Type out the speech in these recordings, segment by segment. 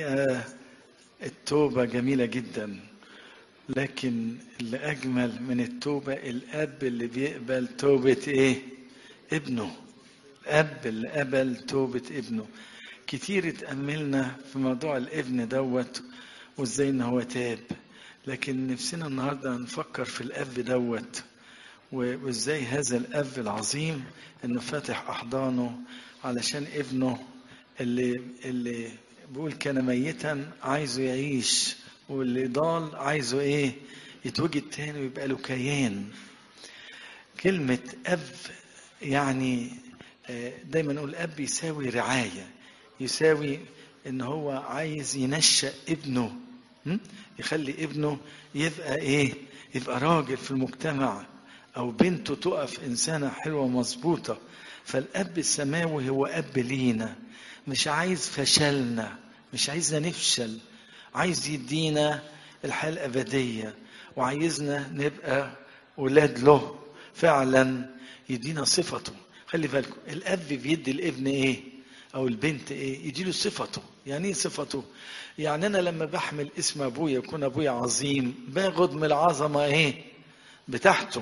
الحقيقة التوبة جميلة جدا لكن اللي أجمل من التوبة الأب اللي بيقبل توبة إيه؟ ابنه الأب اللي قبل توبة ابنه كتير اتأملنا في موضوع الابن دوت وازاي ان هو تاب لكن نفسنا النهارده نفكر في الاب دوت وازاي هذا الاب العظيم انه فاتح احضانه علشان ابنه اللي اللي بيقول كان ميتا عايزه يعيش واللي ضال عايزه ايه يتوجد تاني ويبقى له كيان كلمة أب يعني دايما نقول أب يساوي رعاية يساوي إن هو عايز ينشأ ابنه يخلي ابنه يبقى إيه يبقى راجل في المجتمع أو بنته تقف إنسانة حلوة مظبوطة فالأب السماوي هو أب لينا مش عايز فشلنا مش عايزنا نفشل عايز يدينا الحياة الأبدية وعايزنا نبقى أولاد له فعلا يدينا صفته خلي بالكم الأب بيدي الابن إيه أو البنت إيه يديله صفته يعني إيه صفته يعني أنا لما بحمل اسم أبويا يكون أبويا عظيم باخد من العظمة إيه بتاعته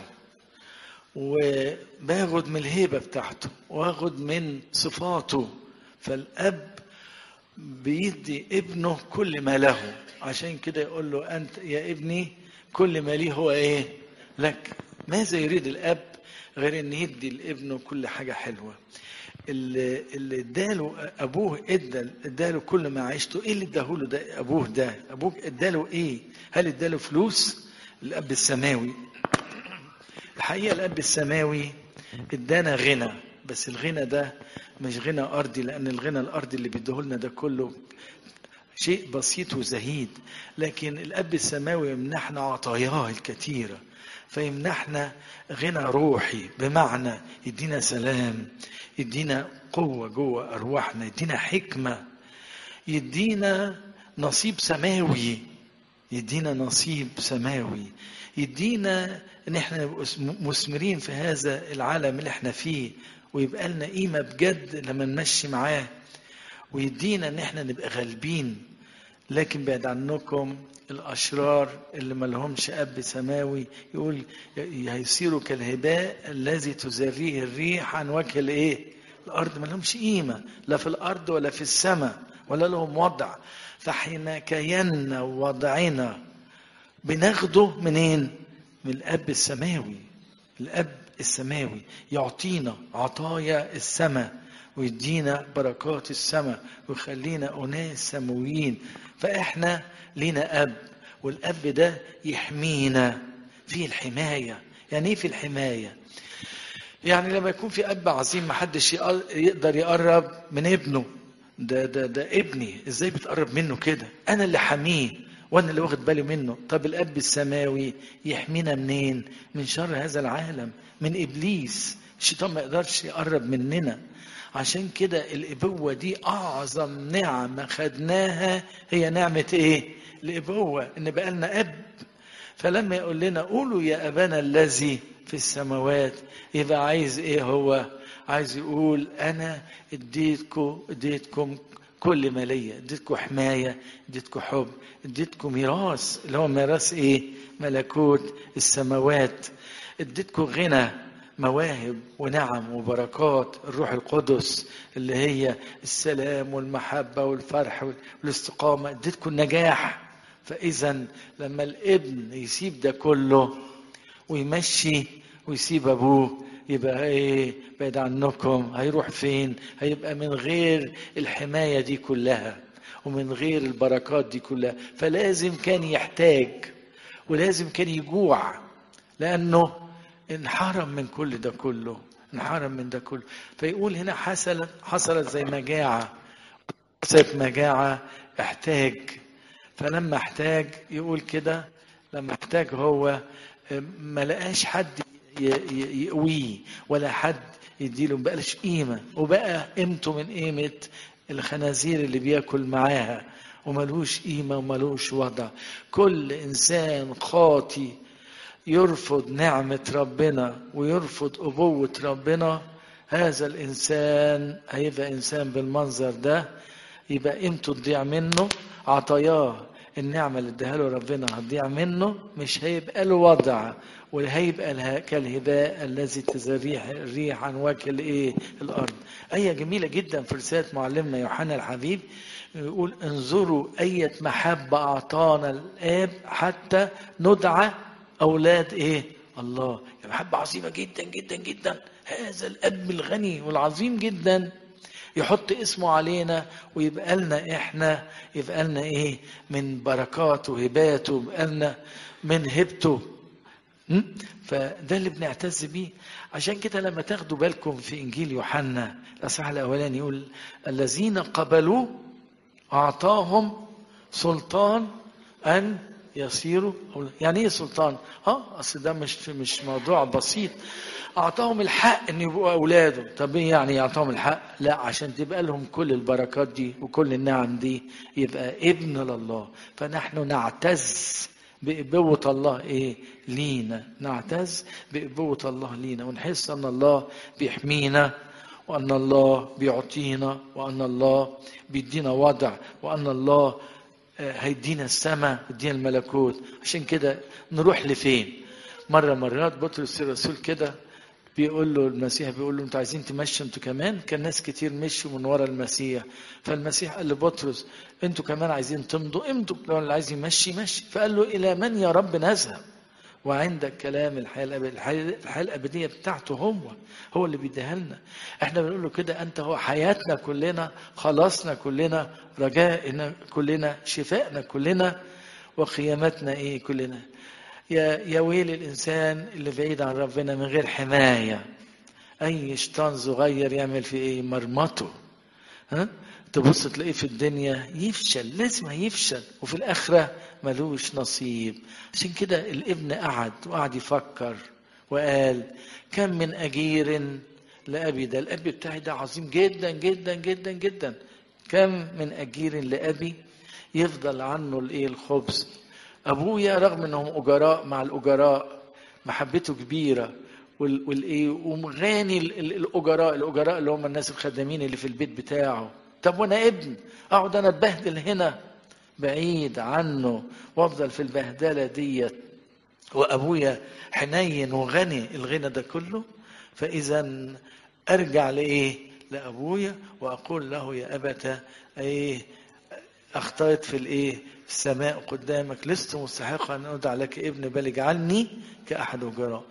وباخد من الهيبة بتاعته واخد من صفاته فالأب بيدي ابنه كل ما له عشان كده يقول له أنت يا ابني كل ما لي هو إيه لك ماذا يريد الأب غير أن يدي لابنه كل حاجة حلوة اللي اللي اداله ابوه ادى اداله كل ما عيشته ايه اللي اداهوله ده ابوه ده ابوه اداله ايه هل اداله فلوس الاب السماوي الحقيقه الاب السماوي ادانا غنى بس الغنى ده مش غنى ارضي لان الغنى الارضي اللي بيديهولنا ده كله شيء بسيط وزهيد لكن الاب السماوي يمنحنا عطاياه الكثيره فيمنحنا غنى روحي بمعنى يدينا سلام يدينا قوة جوه أرواحنا يدينا حكمة يدينا نصيب سماوي يدينا نصيب سماوي يدينا ان احنا نبقى مثمرين في هذا العالم اللي احنا فيه ويبقى لنا قيمة بجد لما نمشي معاه ويدينا ان احنا نبقى غالبين لكن بعد عنكم الأشرار اللي ما لهمش أب سماوي يقول هيصيروا كالهباء الذي تزريه الريح عن وجه الإيه؟ الأرض ما لهمش قيمة لا في الأرض ولا في السماء ولا لهم وضع فحين كينا ووضعنا بناخده منين؟ من الأب السماوي الأب السماوي يعطينا عطايا السماء ويدينا بركات السماء ويخلينا أناس سماويين فإحنا لينا أب والأب ده يحمينا في الحماية يعني إيه في الحماية يعني لما يكون في أب عظيم محدش يقدر يقرب من ابنه ده ده ده ابني ازاي بتقرب منه كده انا اللي حميه وانا اللي واخد بالي منه طب الاب السماوي يحمينا منين من شر هذا العالم من ابليس الشيطان ما يقدرش يقرب مننا عشان كده الابوه دي اعظم نعمه خدناها هي نعمه ايه الابوه ان بقى لنا اب فلما يقول لنا قولوا يا ابانا الذي في السماوات يبقى عايز ايه هو عايز يقول انا اديتكم اديتكم كل ما ليا اديتكم حمايه اديتكم حب اديتكم ميراث اللي هو ميراث ايه ملكوت السماوات اديتكم غنى مواهب ونعم وبركات الروح القدس اللي هي السلام والمحبة والفرح والاستقامة اديتكم النجاح فإذا لما الابن يسيب ده كله ويمشي ويسيب أبوه يبقى ايه بعيد عنكم هيروح فين هيبقى من غير الحماية دي كلها ومن غير البركات دي كلها فلازم كان يحتاج ولازم كان يجوع لأنه انحرم من كل ده كله انحرم من ده كله فيقول هنا حصلت حصلت زي مجاعة حصلت مجاعة احتاج فلما احتاج يقول كده لما احتاج هو ما لقاش حد يقويه ولا حد يديله ما بقاش قيمة وبقى قيمته من قيمة الخنازير اللي بياكل معاها وملوش قيمة وملوش وضع كل إنسان خاطي يرفض نعمة ربنا ويرفض أبوة ربنا هذا الإنسان هيبقى إنسان بالمنظر ده يبقى قيمته تضيع منه عطاياه النعمة اللي اداها له ربنا هتضيع منه مش هيبقى له وضع وهيبقى كالهباء الذي تزريح الريح عن وجه الايه الارض آية جميلة جدا في رسالة معلمنا يوحنا الحبيب يقول انظروا أية محبة أعطانا الآب حتى ندعى أولاد إيه الله يعني محبة عظيمة جدا جدا جدا هذا الأب الغني والعظيم جدا يحط اسمه علينا ويبقى لنا احنا يبقى لنا ايه من بركاته وهباته يبقى لنا من هبته فده اللي بنعتز بيه عشان كده لما تاخدوا بالكم في انجيل يوحنا الاصحاح الاولاني يقول الذين قبلوا اعطاهم سلطان ان يصيروا يعني ايه سلطان اه اصل ده مش مش موضوع بسيط اعطاهم الحق ان يبقوا اولاده طب ايه يعني يعطاهم الحق لا عشان تبقى لهم كل البركات دي وكل النعم دي يبقى ابن لله فنحن نعتز بإبوة الله إيه؟ لينا نعتز بإبوة الله لينا ونحس أن الله بيحمينا وأن الله بيعطينا وأن الله بيدينا وضع وأن الله هيدينا السماء يدينا الملكوت عشان كده نروح لفين مرة مرات بطرس الرسول كده بيقول له المسيح بيقول له انتوا عايزين تمشوا انتوا كمان كان ناس كتير مشوا من ورا المسيح فالمسيح قال لبطرس انتوا كمان عايزين تمضوا امضوا لو اللي عايز يمشي مشي فقال له الى من يا رب نذهب وعندك كلام الحياه الابديه الحياه الابديه بتاعته هو هو اللي بيديها لنا احنا بنقول له كده انت هو حياتنا كلنا خلاصنا كلنا رجائنا كلنا شفائنا كلنا وقيامتنا ايه كلنا يا يا ويل الانسان اللي بعيد عن ربنا من غير حمايه اي شيطان صغير يعمل في ايه مرمطه ها تبص تلاقيه في الدنيا يفشل لازم هيفشل وفي الاخره ملوش نصيب عشان كده الابن قعد وقعد يفكر وقال كم من اجير لابي ده الاب بتاعي ده عظيم جدا جدا جدا جدا كم من اجير لابي يفضل عنه الايه الخبز ابويا رغم انهم اجراء مع الاجراء محبته كبيره والايه ومغاني الاجراء الاجراء اللي هم الناس الخدامين اللي في البيت بتاعه طب وانا ابن اقعد انا اتبهدل هنا بعيد عنه وافضل في البهدله ديت وابويا حنين وغني الغنى ده كله فاذا ارجع لايه لابويا واقول له يا ابت ايه اخطأت في الايه في السماء قدامك لست مستحقا ان ادعى لك ابن بل اجعلني كاحد وجراء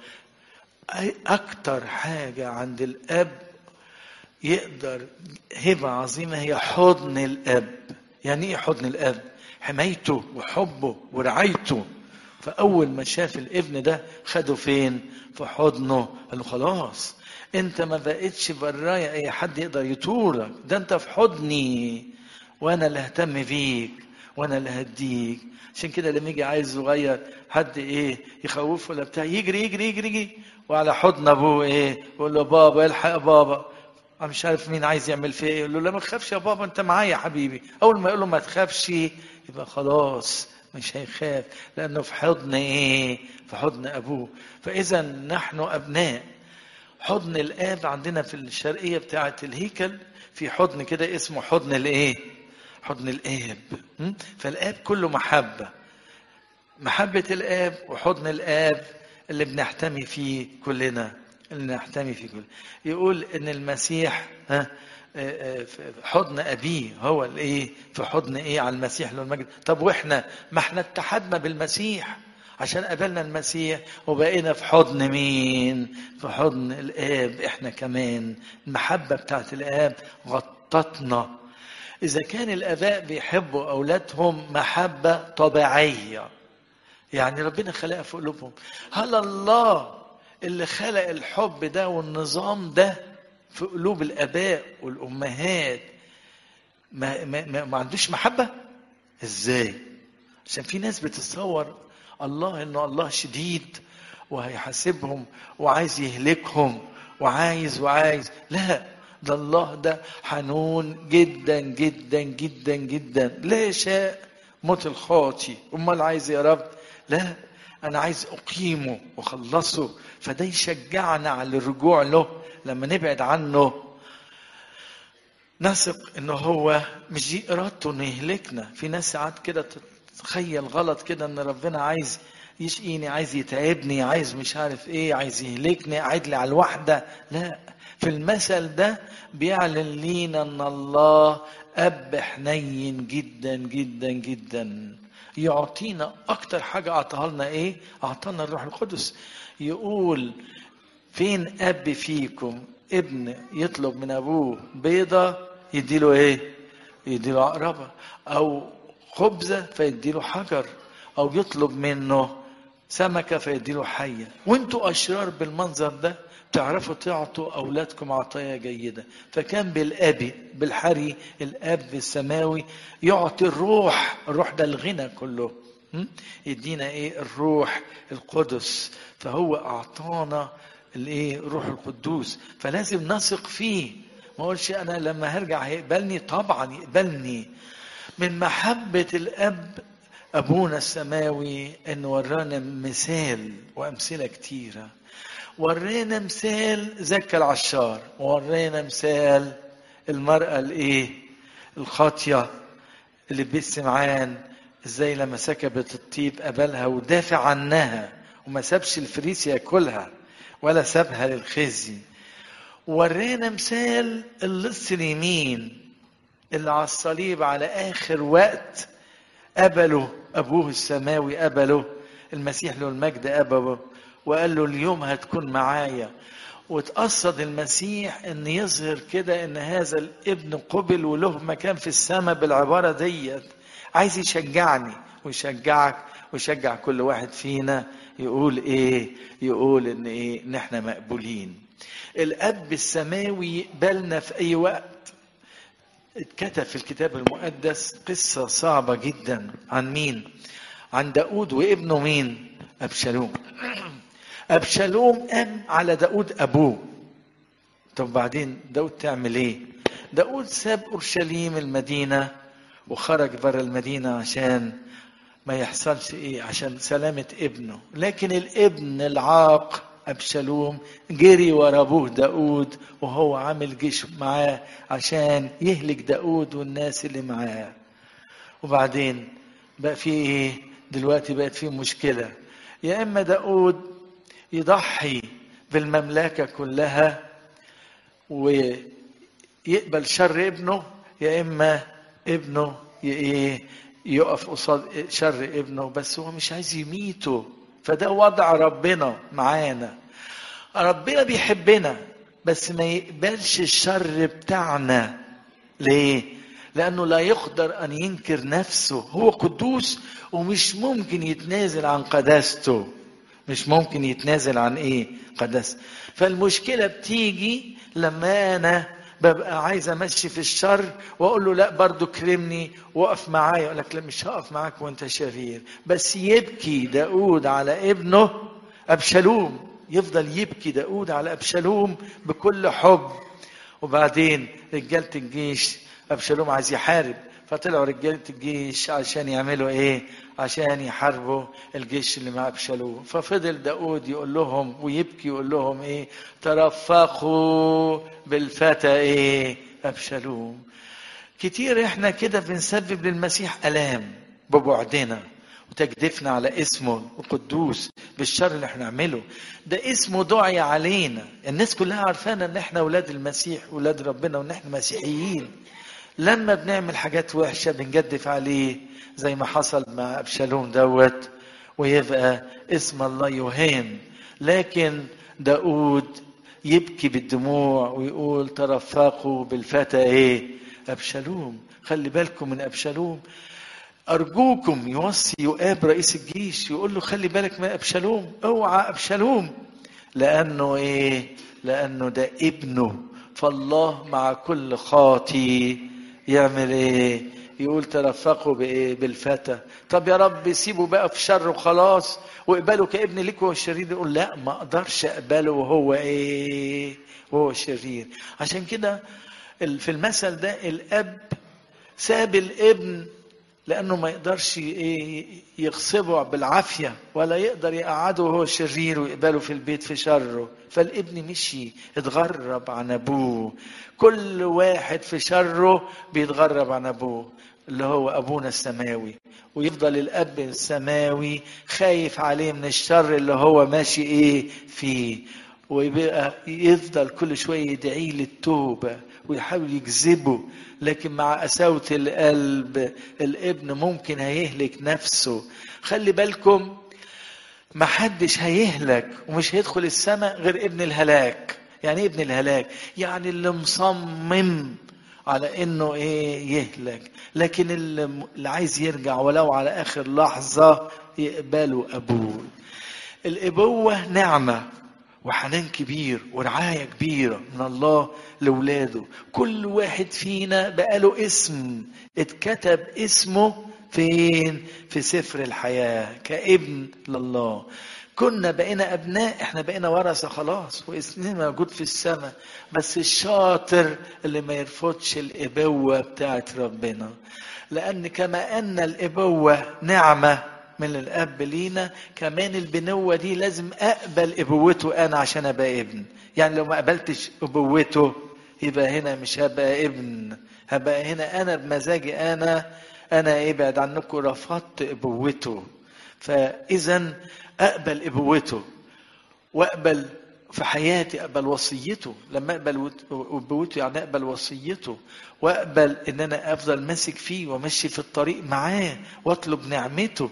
اكتر حاجه عند الاب يقدر هبه عظيمه هي حضن الاب يعني ايه حضن الاب حمايته وحبه ورعايته فاول ما شاف الابن ده خده فين في حضنه قال له خلاص انت ما بقتش برايا اي حد يقدر يطولك ده انت في حضني وانا اللي اهتم بيك وانا اللي هديك عشان كده لما يجي عايز صغير حد ايه يخوفه ولا بتاع يجري يجري يجري يجري وعلى حضن ابوه ايه يقول له بابا الحق يا بابا انا مش عارف مين عايز يعمل فيه ايه يقول له لا ما تخافش يا بابا انت معايا يا حبيبي اول ما يقول له ما تخافش يبقى خلاص مش هيخاف لانه في حضن ايه في حضن ابوه فاذا نحن ابناء حضن الاب عندنا في الشرقيه بتاعه الهيكل في حضن كده اسمه حضن الايه حضن الاب فالاب كله محبه محبه الاب وحضن الاب اللي بنحتمي فيه كلنا اللي نحتمي فيه كلنا يقول ان المسيح ها في حضن ابيه هو الايه في حضن ايه على المسيح له المجد طب واحنا ما احنا اتحدنا بالمسيح عشان قابلنا المسيح وبقينا في حضن مين في حضن الاب احنا كمان المحبه بتاعت الاب غطتنا اذا كان الاباء بيحبوا اولادهم محبه طبيعيه يعني ربنا خلقها في قلوبهم هل الله اللي خلق الحب ده والنظام ده في قلوب الاباء والامهات ما, ما, ما عندوش محبه ازاي عشان في ناس بتتصور الله انه الله شديد وهيحاسبهم وعايز يهلكهم وعايز وعايز لا ده الله ده حنون جدا جدا جدا جدا لا يشاء موت الخاطي امال عايز يا رب لا انا عايز اقيمه واخلصه فده يشجعنا على الرجوع له لما نبعد عنه نثق ان هو مش دي ارادته انه يهلكنا في ناس ساعات كده تتخيل غلط كده ان ربنا عايز يشقيني عايز يتعبني عايز مش عارف ايه عايز يهلكني قاعد لي على الوحده لا في المثل ده بيعلن لينا ان الله اب حنين جدا جدا جدا يعطينا اكتر حاجه اعطاها لنا ايه اعطانا الروح القدس يقول فين اب فيكم ابن يطلب من ابوه بيضه يديله ايه يديله عقربه او خبزه فيديله حجر او يطلب منه سمكه فيديله حيه وانتوا اشرار بالمنظر ده تعرفوا تعطوا اولادكم عطايا جيده فكان بالابي بالحري الاب السماوي يعطي الروح الروح ده الغنى كله يدينا ايه الروح القدس فهو اعطانا الايه الروح القدوس فلازم نثق فيه ما اقولش انا لما هرجع هيقبلني طبعا يقبلني من محبه الاب ابونا السماوي ان ورانا مثال وامثله كتيره ورينا مثال زكى العشار وورينا مثال المرأة الايه الخاطية اللي بيت سمعان ازاي لما سكبت الطيب قبلها ودافع عنها وما سابش الفريس ياكلها ولا سابها للخزي ورينا مثال اللص اليمين اللي على الصليب على اخر وقت قبله ابوه السماوي قبله المسيح له المجد قبله وقال له اليوم هتكون معايا وتقصد المسيح ان يظهر كده ان هذا الابن قبل وله مكان في السماء بالعباره ديت عايز يشجعني ويشجعك ويشجع كل واحد فينا يقول ايه يقول ان ايه ان احنا مقبولين الاب السماوي يقبلنا في اي وقت اتكتب في الكتاب المقدس قصة صعبة جدا عن مين عن داود وابنه مين أبشالوم أبشالوم قام على داود أبوه طب بعدين داود تعمل ايه داود ساب أورشليم المدينة وخرج بره المدينة عشان ما يحصلش ايه عشان سلامة ابنه لكن الابن العاق أبشالوم جري ورا أبوه داود وهو عامل جيش معاه عشان يهلك داود والناس اللي معاه وبعدين بقى في ايه دلوقتي بقت في مشكلة يا إما داود يضحي بالمملكة كلها ويقبل شر ابنه يا إما ابنه ايه يقف قصاد شر ابنه بس هو مش عايز يميته فده وضع ربنا معانا ربنا بيحبنا بس ما يقبلش الشر بتاعنا ليه لانه لا يقدر ان ينكر نفسه هو قدوس ومش ممكن يتنازل عن قداسته مش ممكن يتنازل عن ايه قداسته فالمشكله بتيجي لما انا ببقى عايز امشي في الشر واقول له لا برضه كرمني وقف معايا يقول لك لا مش هقف معاك وانت شرير بس يبكي داود على ابنه ابشالوم يفضل يبكي داود على ابشالوم بكل حب وبعدين رجاله الجيش ابشالوم عايز يحارب فطلعوا رجاله الجيش عشان يعملوا ايه عشان يحاربوا الجيش اللي مع ابشالوم ففضل داود يقول لهم ويبكي يقول لهم ايه ترفقوا بالفتى ايه ابشالوم كتير احنا كده بنسبب للمسيح الام ببعدنا وتجدفنا على اسمه القدوس بالشر اللي احنا نعمله ده اسمه دعي علينا الناس كلها عارفانا ان احنا اولاد المسيح اولاد ربنا وان احنا مسيحيين لما بنعمل حاجات وحشه بنجدف عليه زي ما حصل مع ابشالوم دوت ويبقى اسم الله يهان لكن داود يبكي بالدموع ويقول ترفقوا بالفتى ايه ابشالوم خلي بالكم من ابشالوم ارجوكم يوصي يؤاب رئيس الجيش يقول له خلي بالك من ابشالوم اوعى ابشالوم لانه ايه لانه ده ابنه فالله مع كل خاطي يعمل ايه يقول ترفقوا بايه بالفتى طب يا رب سيبه بقى في شر وخلاص واقبله كابن ليك وهو شرير يقول لا ما اقدرش اقبله وهو ايه وهو شرير عشان كده في المثل ده الاب ساب الابن لانه ما يقدرش ايه يغصبه بالعافيه ولا يقدر يقعده وهو شرير ويقبله في البيت في شره فالابن مشي اتغرب عن ابوه كل واحد في شره بيتغرب عن ابوه اللي هو ابونا السماوي ويفضل الاب السماوي خايف عليه من الشر اللي هو ماشي ايه فيه ويبقى يفضل كل شويه يدعي للتوبه ويحاول يجذبه لكن مع قساوة القلب الابن ممكن هيهلك نفسه خلي بالكم ما حدش هيهلك ومش هيدخل السماء غير ابن الهلاك يعني ايه ابن الهلاك يعني اللي مصمم على انه ايه يهلك لكن اللي عايز يرجع ولو على اخر لحظة يقبله ابوه الابوة نعمة وحنان كبير ورعاية كبيرة من الله لولاده كل واحد فينا بقاله اسم اتكتب اسمه فين في سفر الحياة كابن لله كنا بقينا أبناء احنا بقينا ورثة خلاص واسمنا موجود في السماء بس الشاطر اللي ما يرفضش الإبوة بتاعت ربنا لأن كما أن الإبوة نعمة من الاب لينا كمان البنوه دي لازم اقبل ابوته انا عشان ابقى ابن يعني لو ما قبلتش ابوته يبقى هنا مش هبقى ابن هبقى هنا انا بمزاجي انا انا ابعد عنكم رفضت ابوته فاذا اقبل ابوته واقبل في حياتي اقبل وصيته لما اقبل ابوته يعني اقبل وصيته واقبل ان انا افضل ماسك فيه وامشي في الطريق معاه واطلب نعمته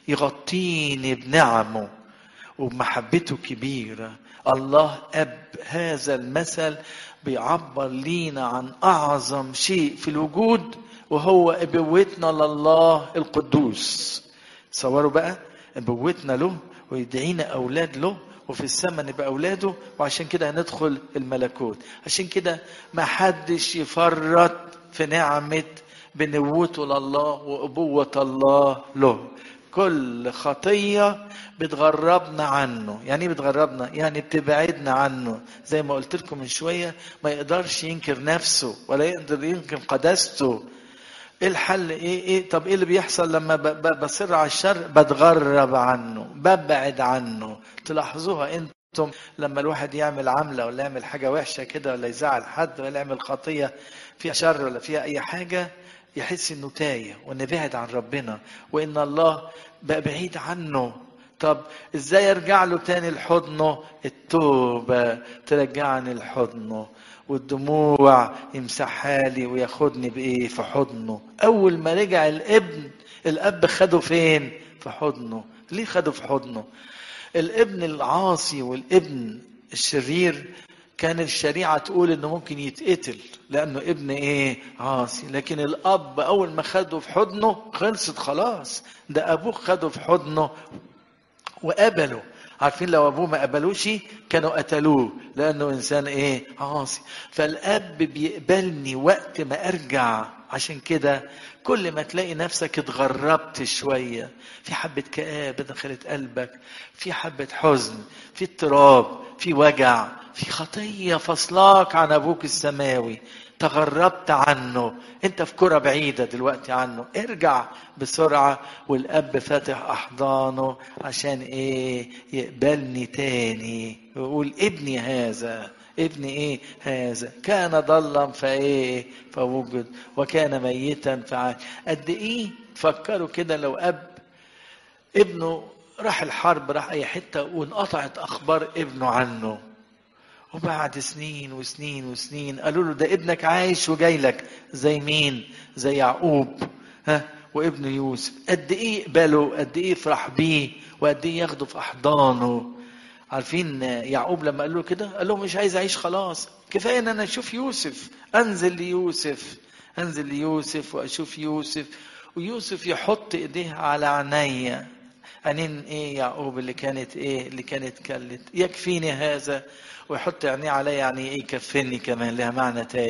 يغطيني بنعمه وبمحبته كبيرة الله أب هذا المثل بيعبر لينا عن أعظم شيء في الوجود وهو أبوتنا لله القدوس تصوروا بقى أبوتنا له ويدعينا أولاد له وفي السماء نبقى أولاده وعشان كده هندخل الملكوت عشان كده ما حدش يفرط في نعمة بنوته لله وأبوة الله له كل خطية بتغربنا عنه يعني ايه بتغربنا يعني بتبعدنا عنه زي ما قلت لكم من شوية ما يقدرش ينكر نفسه ولا يقدر ينكر قداسته ايه الحل ايه ايه طب ايه اللي بيحصل لما بصر على الشر بتغرب عنه ببعد عنه تلاحظوها انتم لما الواحد يعمل عملة ولا يعمل حاجة وحشة كده ولا يزعل حد ولا يعمل خطية فيها شر ولا فيها اي حاجة يحس انه تايه وانه بعد عن ربنا وان الله بقى بعيد عنه طب ازاي ارجع له تاني لحضنه التوبة ترجعني لحضنه والدموع يمسحها لي وياخدني بايه في حضنه اول ما رجع الابن الاب خده فين في حضنه ليه خده في حضنه الابن العاصي والابن الشرير كان الشريعة تقول انه ممكن يتقتل لانه ابن ايه عاصي لكن الاب اول ما خده في حضنه خلصت خلاص ده ابوه خده في حضنه وقبله عارفين لو ابوه ما قبلوش كانوا قتلوه لانه انسان ايه عاصي فالاب بيقبلني وقت ما ارجع عشان كده كل ما تلاقي نفسك اتغربت شوية في حبة كآبة دخلت قلبك في حبة حزن في اضطراب في وجع في خطية فصلاك عن أبوك السماوي تغربت عنه انت في كرة بعيدة دلوقتي عنه ارجع بسرعة والاب فاتح احضانه عشان ايه يقبلني تاني ويقول ابني هذا ابني ايه هذا كان ضلا فايه فوجد وكان ميتا فعاش قد ايه فكروا كده لو اب ابنه راح الحرب راح اي حته وانقطعت اخبار ابنه عنه وبعد سنين وسنين وسنين قالوا له ده ابنك عايش وجاي لك زي مين زي يعقوب ها وابن يوسف قد ايه يقبله قد ايه يفرح بيه وقد ايه ياخده في احضانه عارفين يعقوب لما قال له كده قال له مش عايز اعيش خلاص كفايه ان انا اشوف يوسف انزل ليوسف انزل ليوسف واشوف يوسف ويوسف يحط ايديه على عينيا عينين ايه يعقوب اللي كانت ايه اللي كانت كلت يكفيني هذا ويحط عينيه عليا يعني ايه يكفني كمان لها معنى تاني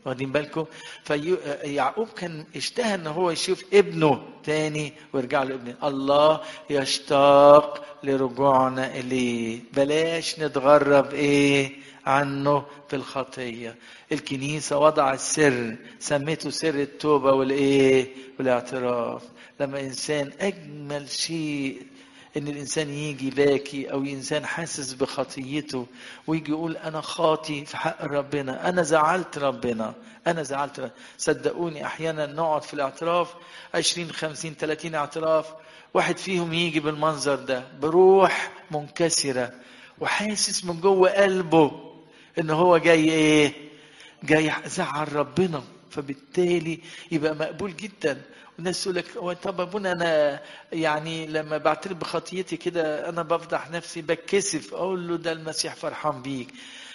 واخدين بالكم فيعقوب كان اشتهى ان هو يشوف ابنه تاني ويرجع له ابنه الله يشتاق لرجوعنا اليه بلاش نتغرب ايه عنه في الخطيه الكنيسه وضع السر سميته سر التوبه والايه والاعتراف لما انسان اجمل شيء ان الانسان يجي باكي او انسان حاسس بخطيته ويجي يقول انا خاطي في حق ربنا انا زعلت ربنا انا زعلت ربنا. صدقوني احيانا نقعد في الاعتراف 20 50 30 اعتراف واحد فيهم يجي بالمنظر ده بروح منكسره وحاسس من جوه قلبه ان هو جاي ايه جاي زعل ربنا فبالتالي يبقى مقبول جدا والناس تقول لك طب ابونا انا يعني لما بعترف بخطيتي كده انا بفضح نفسي بتكسف اقول له ده المسيح فرحان بيك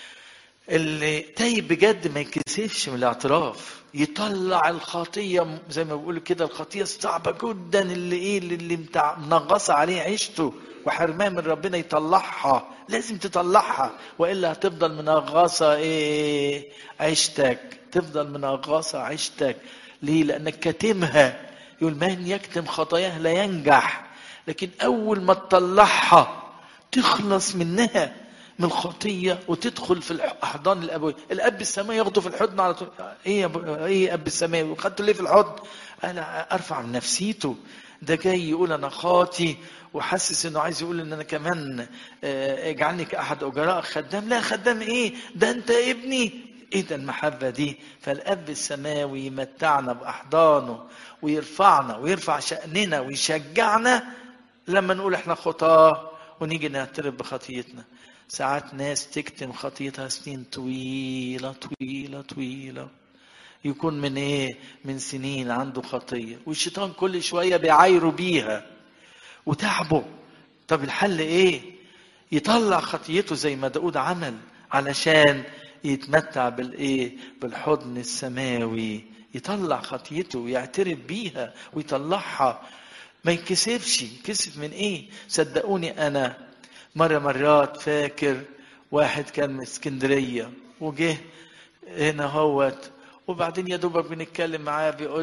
اللي تايب بجد ما يكسفش من الاعتراف يطلع الخطيه زي ما بيقولوا كده الخطيه الصعبه جدا اللي ايه اللي منغصه عليه عيشته وحرمان من ربنا يطلعها لازم تطلعها والا هتفضل منغصه ايه عيشتك تفضل منغصه عيشتك ليه لانك كاتمها يقول من يكتم خطاياه لا ينجح لكن اول ما تطلعها تخلص منها من الخطيه وتدخل في الاحضان الابويه الاب السماوي ياخده في الحضن على طول ايه يا ابو ايه اب السماوي وخدته ليه في الحضن انا ارفع من نفسيته ده جاي يقول انا خاطي وحاسس انه عايز يقول ان انا كمان اجعلني كاحد اجراء خدام لا خدام ايه ده انت ابني ايه ده المحبة دي فالاب السماوي يمتعنا باحضانه ويرفعنا ويرفع شأننا ويشجعنا لما نقول احنا خطاه ونيجي نعترف بخطيتنا ساعات ناس تكتم خطيتها سنين طويلة طويلة طويلة يكون من ايه من سنين عنده خطية والشيطان كل شوية بيعايره بيها وتعبه طب الحل ايه يطلع خطيته زي ما داود عمل علشان يتمتع بالايه بالحضن السماوي يطلع خطيته ويعترف بيها ويطلعها ما يكسفش كسف من ايه صدقوني انا مرة مرات فاكر واحد كان من اسكندرية وجه هنا هوت وبعدين يا دوبك بنتكلم معاه بيقول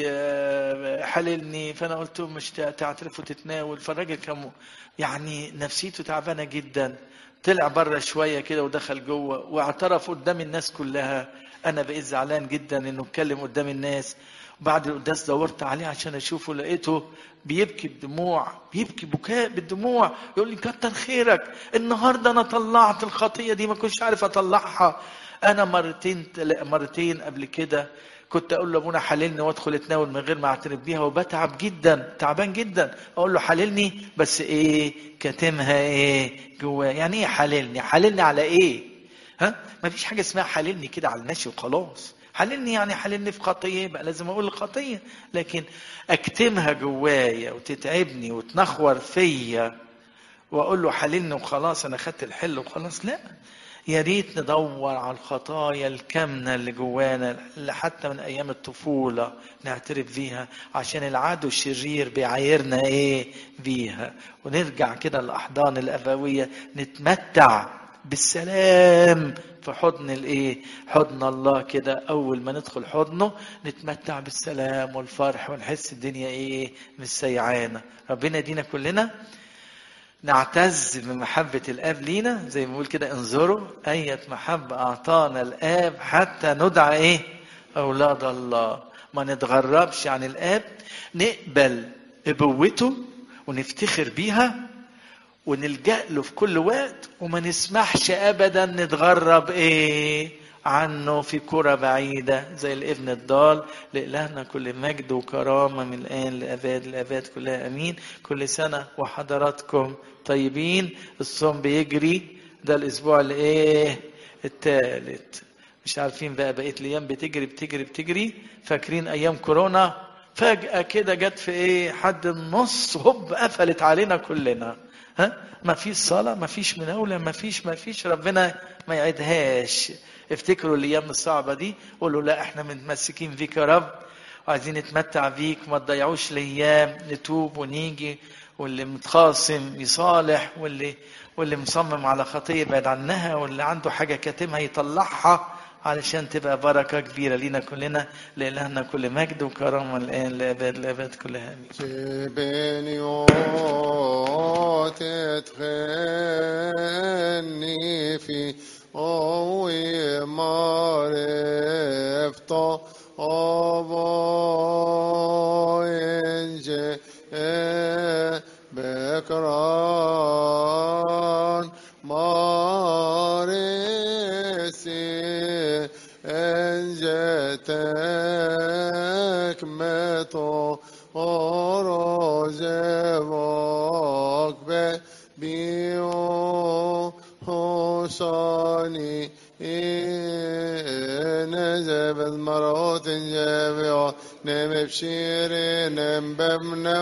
لي حللني فانا قلت له مش تعترف وتتناول فالراجل كان يعني نفسيته تعبانه جدا طلع بره شويه كده ودخل جوه واعترف قدام الناس كلها انا بقيت زعلان جدا انه اتكلم قدام الناس بعد القداس دورت عليه عشان اشوفه لقيته بيبكي بدموع بيبكي بكاء بالدموع يقول لي كتر خيرك النهارده انا طلعت الخطيه دي ما كنتش عارف اطلعها انا مرتين مرتين قبل كده كنت اقول له ابونا حللني وادخل اتناول من غير ما اعترف بيها وبتعب جدا تعبان جدا اقول له حللني بس ايه كاتمها ايه جواه يعني ايه حللني حللني على ايه ها ما فيش حاجه اسمها حللني كده على المشي وخلاص حللني يعني حللني في خطيه يبقى لازم اقول الخطيه لكن اكتمها جوايا وتتعبني وتنخور فيا واقول له حللني وخلاص انا خدت الحل وخلاص لا يا ريت ندور على الخطايا الكامنه اللي جوانا اللي حتى من ايام الطفوله نعترف بيها عشان العدو الشرير بيعايرنا ايه بيها ونرجع كده الاحضان الابويه نتمتع بالسلام في حضن الايه حضن الله كده اول ما ندخل حضنه نتمتع بالسلام والفرح ونحس الدنيا ايه مش سيعانه ربنا يدينا كلنا نعتز بمحبة الآب لينا زي ما بيقول كده انظروا أية محبة أعطانا الآب حتى ندعى إيه؟ أولاد الله ما نتغربش عن الآب نقبل أبوته ونفتخر بيها ونلجأ له في كل وقت وما نسمحش أبدا نتغرب إيه؟ عنه في كرة بعيدة زي الابن الضال لإلهنا كل مجد وكرامة من الآن لأباد الأباد كلها أمين كل سنة وحضراتكم طيبين الصوم بيجري ده الأسبوع الإيه الثالث مش عارفين بقى بقيت الأيام بتجري بتجري بتجري فاكرين أيام كورونا فجأة كده جت في إيه حد النص هوب قفلت علينا كلنا ها ما فيش صلاة ما فيش مناولة ما فيش ما فيش ربنا ما يعيدهاش افتكروا الايام الصعبه دي قولوا لا احنا متمسكين فيك يا رب وعايزين نتمتع بيك ما تضيعوش الايام نتوب ونيجي واللي متخاصم يصالح واللي واللي مصمم على خطيه يبعد عنها واللي عنده حاجه كاتمها يطلعها علشان تبقى بركة كبيرة لينا كلنا لإلهنا كل مجد وكرامة الآن لأبد الأبد كلها آمين جبنيوت تخني في قوي معرفته أبوين بكران مارسي انجتك متو أرزبك بيو حساني نزب المرات جابع نم بشير نم بمنا